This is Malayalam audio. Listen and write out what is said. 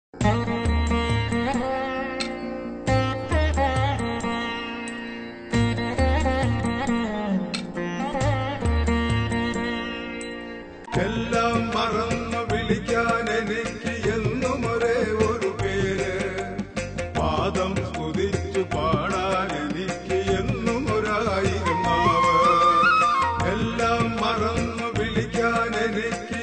എല്ലാം മറന്നു വിളിക്കാൻ എനിക്ക് എന്നും ഒരേ ഒരു പേര് പാദം സ്തുതിച്ചു പാടാൻ എനിക്ക് എന്നും ഒരായിരം നാവ് എല്ലാം മറന്നു വിളിക്കാൻ എനിക്ക്